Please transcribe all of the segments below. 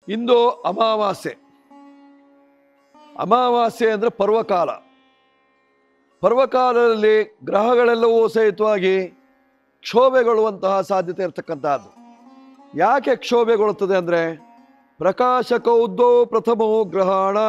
ಇಂದು ಅಮಾವಾಸ್ಯೆ ಅಮಾವಾಸ್ಯೆ ಅಂದರೆ ಪರ್ವಕಾಲ ಪರ್ವಕಾಲದಲ್ಲಿ ಗ್ರಹಗಳೆಲ್ಲವೂ ಸಹಿತವಾಗಿ ಕ್ಷೋಭೆಗೊಳ್ಳುವಂತಹ ಸಾಧ್ಯತೆ ಇರತಕ್ಕಂತಹದ್ದು ಯಾಕೆ ಕ್ಷೋಭೆಗೊಳ್ಳುತ್ತದೆ ಅಂದರೆ ಪ್ರಕಾಶಕೌದ್ಯೋ ಪ್ರಥಮೋ ಗ್ರಹಾಣ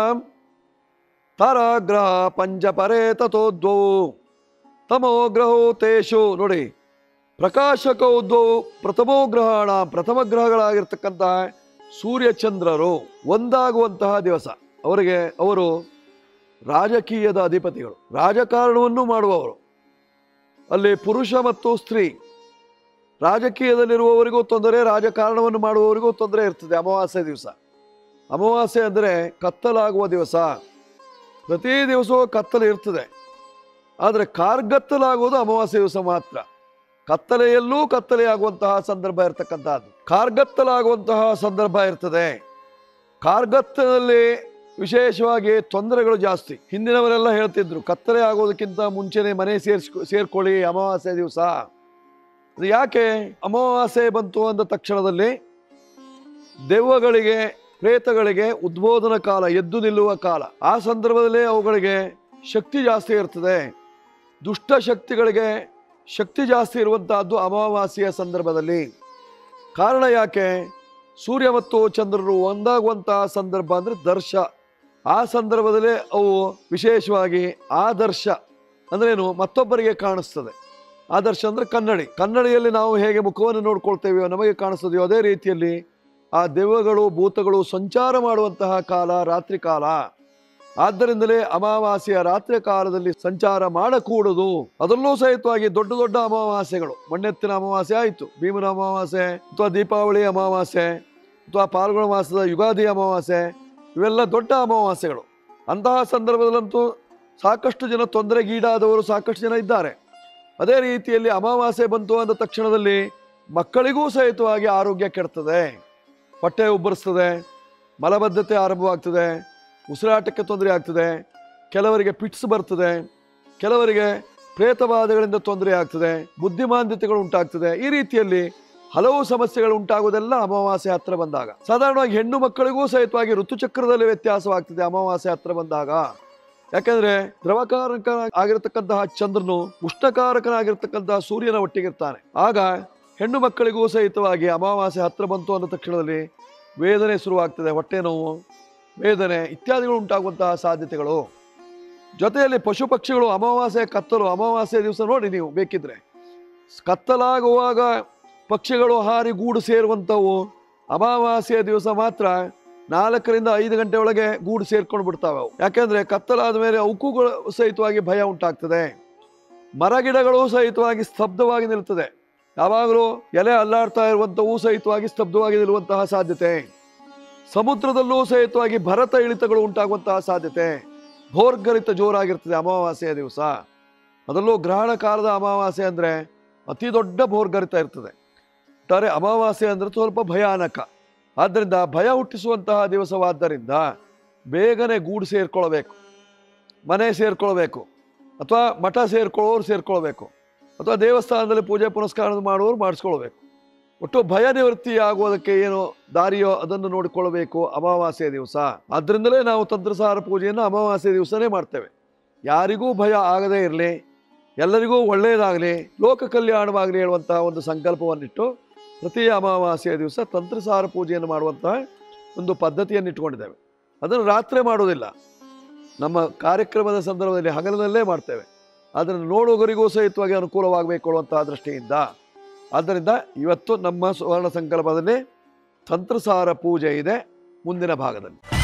ತಾರಾಗ್ರಹ ಪಂಚಪರೇ ತಥೋದ್ವೋ ತಮೋ ಗ್ರಹೋ ತೇಷು ನೋಡಿ ಪ್ರಕಾಶಕೌದ್ವೋ ಪ್ರಥಮೋ ಗ್ರಹಾಣ ಪ್ರಥಮ ಗ್ರಹಗಳಾಗಿರ್ತಕ್ಕಂತಹ ಸೂರ್ಯಚಂದ್ರರು ಒಂದಾಗುವಂತಹ ದಿವಸ ಅವರಿಗೆ ಅವರು ರಾಜಕೀಯದ ಅಧಿಪತಿಗಳು ರಾಜಕಾರಣವನ್ನು ಮಾಡುವವರು ಅಲ್ಲಿ ಪುರುಷ ಮತ್ತು ಸ್ತ್ರೀ ರಾಜಕೀಯದಲ್ಲಿರುವವರಿಗೂ ತೊಂದರೆ ರಾಜಕಾರಣವನ್ನು ಮಾಡುವವರಿಗೂ ತೊಂದರೆ ಇರ್ತದೆ ಅಮಾವಾಸ್ಯೆ ದಿವಸ ಅಮಾವಾಸ್ಯೆ ಅಂದರೆ ಕತ್ತಲಾಗುವ ದಿವಸ ಪ್ರತಿ ದಿವಸವೂ ಕತ್ತಲೆ ಇರ್ತದೆ ಆದರೆ ಕಾರ್ಗತ್ತಲಾಗುವುದು ಅಮಾವಾಸ್ಯೆ ದಿವಸ ಮಾತ್ರ ಕತ್ತಲೆಯಲ್ಲೂ ಕತ್ತಲೆಯಾಗುವಂತಹ ಸಂದರ್ಭ ಇರತಕ್ಕಂತಹದ್ದು ಕಾರ್ಗತ್ತಲಾಗುವಂತಹ ಸಂದರ್ಭ ಇರ್ತದೆ ಕಾರ್ಗತ್ತದಲ್ಲಿ ವಿಶೇಷವಾಗಿ ತೊಂದರೆಗಳು ಜಾಸ್ತಿ ಹಿಂದಿನವರೆಲ್ಲ ಹೇಳ್ತಿದ್ರು ಕತ್ತಲೆ ಆಗೋದಕ್ಕಿಂತ ಮುಂಚೆನೆ ಮನೆ ಸೇರ್ಸ್ ಸೇರ್ಕೊಳ್ಳಿ ಅಮಾವಾಸ್ಯೆ ದಿವಸ ಅದು ಯಾಕೆ ಅಮಾವಾಸ್ಯೆ ಬಂತು ಅಂದ ತಕ್ಷಣದಲ್ಲಿ ದೆವ್ವಗಳಿಗೆ ಪ್ರೇತಗಳಿಗೆ ಉದ್ಬೋಧನ ಕಾಲ ಎದ್ದು ನಿಲ್ಲುವ ಕಾಲ ಆ ಸಂದರ್ಭದಲ್ಲಿ ಅವುಗಳಿಗೆ ಶಕ್ತಿ ಜಾಸ್ತಿ ಇರ್ತದೆ ದುಷ್ಟ ಶಕ್ತಿಗಳಿಗೆ ಶಕ್ತಿ ಜಾಸ್ತಿ ಇರುವಂತಹದ್ದು ಅಮಾವಾಸ್ಯೆಯ ಸಂದರ್ಭದಲ್ಲಿ ಕಾರಣ ಯಾಕೆ ಸೂರ್ಯ ಮತ್ತು ಚಂದ್ರರು ಒಂದಾಗುವಂತಹ ಸಂದರ್ಭ ಅಂದರೆ ದರ್ಶ ಆ ಸಂದರ್ಭದಲ್ಲಿ ಅವು ವಿಶೇಷವಾಗಿ ಆದರ್ಶ ಅಂದ್ರೇನು ಮತ್ತೊಬ್ಬರಿಗೆ ಕಾಣಿಸ್ತದೆ ಆದರ್ಶ ಅಂದ್ರೆ ಕನ್ನಡಿ ಕನ್ನಡಿಯಲ್ಲಿ ನಾವು ಹೇಗೆ ಮುಖವನ್ನು ನೋಡ್ಕೊಳ್ತೇವೆಯೋ ನಮಗೆ ಕಾಣಿಸ್ತದೆಯೋ ಅದೇ ರೀತಿಯಲ್ಲಿ ಆ ದೆವ್ವಗಳು ಭೂತಗಳು ಸಂಚಾರ ಮಾಡುವಂತಹ ಕಾಲ ರಾತ್ರಿ ಕಾಲ ಆದ್ದರಿಂದಲೇ ಅಮಾವಾಸ್ಯೆಯ ರಾತ್ರಿ ಕಾಲದಲ್ಲಿ ಸಂಚಾರ ಮಾಡಕೂಡದು ಅದರಲ್ಲೂ ಸಹಿತವಾಗಿ ದೊಡ್ಡ ದೊಡ್ಡ ಅಮಾವಾಸ್ಯೆಗಳು ಮಣ್ಣೆತ್ತಿನ ಅಮಾವಾಸ್ಯೆ ಆಯಿತು ಭೀಮನ ಅಮಾವಾಸ್ಯೆ ಅಥವಾ ದೀಪಾವಳಿ ಅಮಾವಾಸ್ಯೆ ಅಥವಾ ಪಾಲ್ಗುಣ ಮಾಸದ ಯುಗಾದಿ ಅಮಾವಾಸ್ಯೆ ಇವೆಲ್ಲ ದೊಡ್ಡ ಅಮಾವಾಸ್ಯೆಗಳು ಅಂತಹ ಸಂದರ್ಭದಲ್ಲಂತೂ ಸಾಕಷ್ಟು ಜನ ತೊಂದರೆಗೀಡಾದವರು ಸಾಕಷ್ಟು ಜನ ಇದ್ದಾರೆ ಅದೇ ರೀತಿಯಲ್ಲಿ ಅಮಾವಾಸ್ಯೆ ಬಂತು ಅಂದ ತಕ್ಷಣದಲ್ಲಿ ಮಕ್ಕಳಿಗೂ ಸಹಿತವಾಗಿ ಆರೋಗ್ಯ ಕೆಡ್ತದೆ ಹೊಟ್ಟೆ ಉಬ್ಬರಿಸ್ತದೆ ಮಲಬದ್ಧತೆ ಆರಂಭವಾಗ್ತದೆ ಉಸಿರಾಟಕ್ಕೆ ತೊಂದರೆ ಆಗ್ತದೆ ಕೆಲವರಿಗೆ ಪಿಟ್ಸ್ ಬರ್ತದೆ ಕೆಲವರಿಗೆ ಪ್ರೇತಬಾಧೆಗಳಿಂದ ತೊಂದರೆ ಆಗ್ತದೆ ಬುದ್ಧಿಮಾಂದ್ಯತೆಗಳು ಉಂಟಾಗ್ತದೆ ಈ ರೀತಿಯಲ್ಲಿ ಹಲವು ಸಮಸ್ಯೆಗಳು ಉಂಟಾಗುವುದೆಲ್ಲ ಅಮಾವಾಸ್ಯೆ ಹತ್ರ ಬಂದಾಗ ಸಾಧಾರಣವಾಗಿ ಹೆಣ್ಣು ಮಕ್ಕಳಿಗೂ ಸಹಿತವಾಗಿ ಋತುಚಕ್ರದಲ್ಲಿ ವ್ಯತ್ಯಾಸವಾಗ್ತದೆ ಅಮಾವಾಸ್ಯೆ ಹತ್ರ ಬಂದಾಗ ಯಾಕಂದ್ರೆ ದ್ರವಕಾರಕ ಆಗಿರತಕ್ಕಂತಹ ಚಂದ್ರನು ಉಷ್ಣಕಾರಕನಾಗಿರ್ತಕ್ಕಂತಹ ಸೂರ್ಯನ ಒಟ್ಟಿಗಿರ್ತಾನೆ ಆಗ ಹೆಣ್ಣು ಮಕ್ಕಳಿಗೂ ಸಹಿತವಾಗಿ ಅಮಾವಾಸ್ಯೆ ಹತ್ರ ಬಂತು ಅಂದ ತಕ್ಷಣದಲ್ಲಿ ವೇದನೆ ಶುರುವಾಗ್ತದೆ ಹೊಟ್ಟೆ ನೋವು ವೇದನೆ ಇತ್ಯಾದಿಗಳು ಉಂಟಾಗುವಂತಹ ಸಾಧ್ಯತೆಗಳು ಜೊತೆಯಲ್ಲಿ ಪಶು ಪಕ್ಷಿಗಳು ಅಮಾವಾಸ್ಯೆ ಕತ್ತಲು ಅಮಾವಾಸ್ಯೆ ದಿವಸ ನೋಡಿ ನೀವು ಬೇಕಿದ್ರೆ ಕತ್ತಲಾಗುವಾಗ ಪಕ್ಷಿಗಳು ಹಾರಿ ಗೂಡು ಸೇರುವಂಥವು ಅಮಾವಾಸ್ಯೆಯ ದಿವಸ ಮಾತ್ರ ನಾಲ್ಕರಿಂದ ಐದು ಗಂಟೆ ಒಳಗೆ ಗೂಡು ಸೇರ್ಕೊಂಡು ಬಿಡ್ತಾವೆ ಅವು ಯಾಕೆಂದ್ರೆ ಕತ್ತಲಾದ ಮೇಲೆ ಅವಕ್ಕೂಗಳು ಸಹಿತವಾಗಿ ಭಯ ಉಂಟಾಗ್ತದೆ ಮರಗಿಡಗಳು ಸಹಿತವಾಗಿ ಸ್ತಬ್ಧವಾಗಿ ನಿಲ್ತದೆ ಯಾವಾಗಲೂ ಎಲೆ ಅಲ್ಲಾಡ್ತಾ ಇರುವಂಥವು ಸಹಿತವಾಗಿ ಸ್ತಬ್ಧವಾಗಿ ನಿಲ್ಲುವಂತಹ ಸಾಧ್ಯತೆ ಸಮುದ್ರದಲ್ಲೂ ಸಹಿತವಾಗಿ ಭರತ ಇಳಿತಗಳು ಉಂಟಾಗುವಂತಹ ಸಾಧ್ಯತೆ ಭೋರ್ಗರಿತ ಜೋರಾಗಿರ್ತದೆ ಅಮಾವಾಸ್ಯೆಯ ದಿವಸ ಅದರಲ್ಲೂ ಗ್ರಹಣ ಕಾಲದ ಅಮಾವಾಸ್ಯೆ ಅಂದರೆ ಅತಿ ದೊಡ್ಡ ಭೋರ್ಗರಿತ ಇರ್ತದೆ ಒಟ್ಟಾರೆ ಅಮಾವಾಸ್ಯೆ ಅಂದರೆ ಸ್ವಲ್ಪ ಭಯಾನಕ ಆದ್ದರಿಂದ ಭಯ ಹುಟ್ಟಿಸುವಂತಹ ದಿವಸವಾದ್ದರಿಂದ ಬೇಗನೆ ಗೂಡು ಸೇರ್ಕೊಳ್ಬೇಕು ಮನೆ ಸೇರ್ಕೊಳ್ಬೇಕು ಅಥವಾ ಮಠ ಸೇರ್ಕೊಳ್ಳೋರು ಸೇರ್ಕೊಳ್ಬೇಕು ಅಥವಾ ದೇವಸ್ಥಾನದಲ್ಲಿ ಪೂಜೆ ಪುನಸ್ಕಾರ ಮಾಡುವವರು ಮಾಡಿಸ್ಕೊಳ್ಬೇಕು ಒಟ್ಟು ಭಯ ನಿವೃತ್ತಿ ಆಗುವುದಕ್ಕೆ ಏನು ದಾರಿಯೋ ಅದನ್ನು ನೋಡಿಕೊಳ್ಳಬೇಕು ಅಮಾವಾಸ್ಯೆ ದಿವಸ ಆದ್ದರಿಂದಲೇ ನಾವು ತಂತ್ರಸಾರ ಪೂಜೆಯನ್ನು ಅಮಾವಾಸ್ಯೆ ದಿವಸನೇ ಮಾಡ್ತೇವೆ ಯಾರಿಗೂ ಭಯ ಆಗದೇ ಇರಲಿ ಎಲ್ಲರಿಗೂ ಒಳ್ಳೆಯದಾಗಲಿ ಲೋಕ ಕಲ್ಯಾಣವಾಗಲಿ ಹೇಳುವಂತಹ ಒಂದು ಸಂಕಲ್ಪವನ್ನಿಟ್ಟು ಪ್ರತಿ ಅಮಾವಾಸ್ಯೆಯ ದಿವಸ ತಂತ್ರಸಾರ ಪೂಜೆಯನ್ನು ಮಾಡುವಂತಹ ಒಂದು ಪದ್ಧತಿಯನ್ನು ಇಟ್ಕೊಂಡಿದ್ದೇವೆ ಅದನ್ನು ರಾತ್ರಿ ಮಾಡೋದಿಲ್ಲ ನಮ್ಮ ಕಾರ್ಯಕ್ರಮದ ಸಂದರ್ಭದಲ್ಲಿ ಹಗಲಿನಲ್ಲೇ ಮಾಡ್ತೇವೆ ಅದನ್ನು ನೋಡುಗರಿಗೂ ಸಹಿತವಾಗಿ ಅನುಕೂಲವಾಗಬೇಕು ಅನ್ನುವಂತಹ ದೃಷ್ಟಿಯಿಂದ ಆದ್ದರಿಂದ ಇವತ್ತು ನಮ್ಮ ಸುವರ್ಣ ಸಂಕಲ್ಪದಲ್ಲಿ ತಂತ್ರಸಾರ ಪೂಜೆ ಇದೆ ಮುಂದಿನ ಭಾಗದಲ್ಲಿ